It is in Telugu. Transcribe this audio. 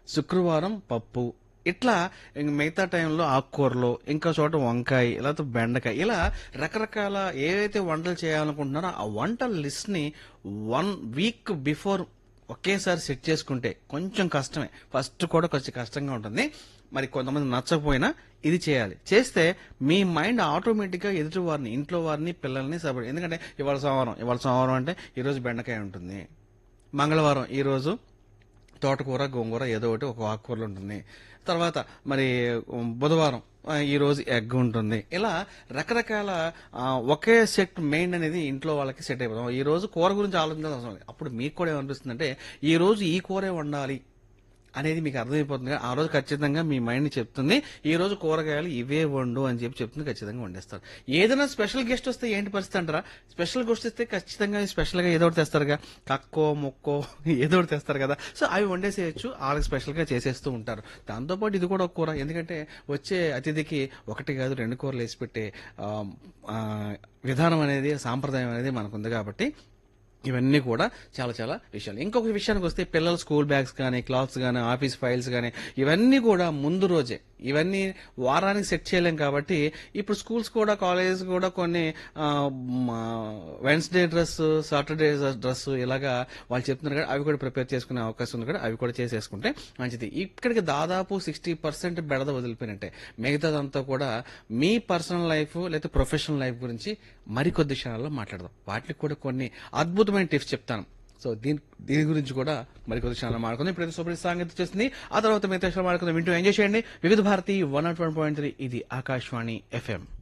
శుక్రవారం పప్పు ఇట్లా ఇంక మిగతా టైంలో ఆకుకూరలు ఇంకా చోట వంకాయ లేకపోతే బెండకాయ ఇలా రకరకాల ఏవైతే వంటలు చేయాలనుకుంటున్నారో ఆ వంటల లిస్ట్ని వన్ వీక్ బిఫోర్ ఒకేసారి సెట్ చేసుకుంటే కొంచెం కష్టమే ఫస్ట్ కూడా కొంచెం కష్టంగా ఉంటుంది మరి కొంతమంది నచ్చకపోయినా ఇది చేయాలి చేస్తే మీ మైండ్ ఆటోమేటిక్గా ఎదుటి వారిని ఇంట్లో వారిని పిల్లల్ని సపరేట్ ఎందుకంటే ఇవాళ సోమవారం ఇవాళ సోమవారం అంటే ఈరోజు బెండకాయ ఉంటుంది మంగళవారం ఈరోజు తోటకూర గోంగూర ఏదో ఒకటి ఒక ఆకుకూరలు ఉంటుంది తర్వాత మరి ఉమ్, బుధవారం ఆ, ఈ రోజు ఎగ్ ఉంటుంది ఇలా రకరకాల ఆ, ఒకే సెట్ మెయిన్ అనేది ఇంట్లో వాళ్ళకి సెట్ అయిపోతాం ఈ రోజు కూర గురించి ఆలోచించాల్సిన అవసరం లేదు అప్పుడు మీకు కూడా ఏమనిపిస్తుంది అంటే ఈ రోజు ఈ కూరే వండాలి అనేది మీకు అర్థమైపోతుంది కదా, ఆ రోజు ఖచ్చితంగా మీ మైండ్ చెప్తుంది ఈ రోజు కూరగాయలు ఇవే వండు అని చెప్పి చెప్తుంది ఖచ్చితంగా వండేస్తారు ఏదైనా స్పెషల్ గెస్ట్ వస్తే ఏంటి పరిస్థితి అంటారా స్పెషల్ గెస్ట్ వస్తే ఖచ్చితంగా స్పెషల్ గా ఏదో ఒకటి తెస్తారుగా కక్కో మొక్కో ఏదో ఒకటి తెస్తారు కదా సో అవి వండేసేయచ్చు వాళ్ళకి స్పెషల్ గా చేసేస్తూ ఉంటారు దాంతోపాటు ఇది కూడా ఒక కూర ఎందుకంటే వచ్చే అతిథికి ఒకటి కాదు రెండు కూరలు వేసి పెట్టే ఆ, ఆ, విధానం అనేది సాంప్రదాయం అనేది మనకుంది కాబట్టి ఇవన్నీ కూడా చాలా చాలా విషయాలు ఇంకొక విషయానికి వస్తే పిల్లల స్కూల్ బ్యాగ్స్ కానీ క్లాత్స్ కానీ ఆఫీస్ ఫైల్స్ కానీ ఇవన్నీ కూడా ముందు రోజే ఇవన్నీ వారానికి సెట్ చేయలేం కాబట్టి ఇప్పుడు స్కూల్స్ కూడా కాలేజెస్ కూడా కొన్ని వెన్స్డే డ్రెస్ సాటర్డే డ్రెస్ ఇలాగా వాళ్ళు చెప్తున్నారు కదా అవి కూడా ప్రిపేర్ చేసుకునే అవకాశం ఉంది కూడా అవి కూడా చేసేసుకుంటే మంచిది ఇక్కడికి దాదాపు సిక్స్టీ పర్సెంట్ బెడద వదిలిపోయినట్టే మిగతాదంతా కూడా మీ పర్సనల్ లైఫ్ లేదా ప్రొఫెషనల్ లైఫ్ గురించి మరికొద్ది క్షణాల్లో మాట్లాడదాం వాటికి కూడా కొన్ని అద్భుతమైన టిప్స్ చెప్తాను సో దీని దీని గురించి కూడా మరికొద్ది క్షణాలు మాట్లాడుకుందాం ఇప్పుడు సూపర్ సాంగతి చేస్తుంది ఆ తర్వాత మిగతా విషయాలు మాట్లాడుకుందాం వింటూ ఎంజాయ్ చేయండి Vividh Bharati one nought one point three ఇది ఆకాశవాణి ఎఫ్ఎం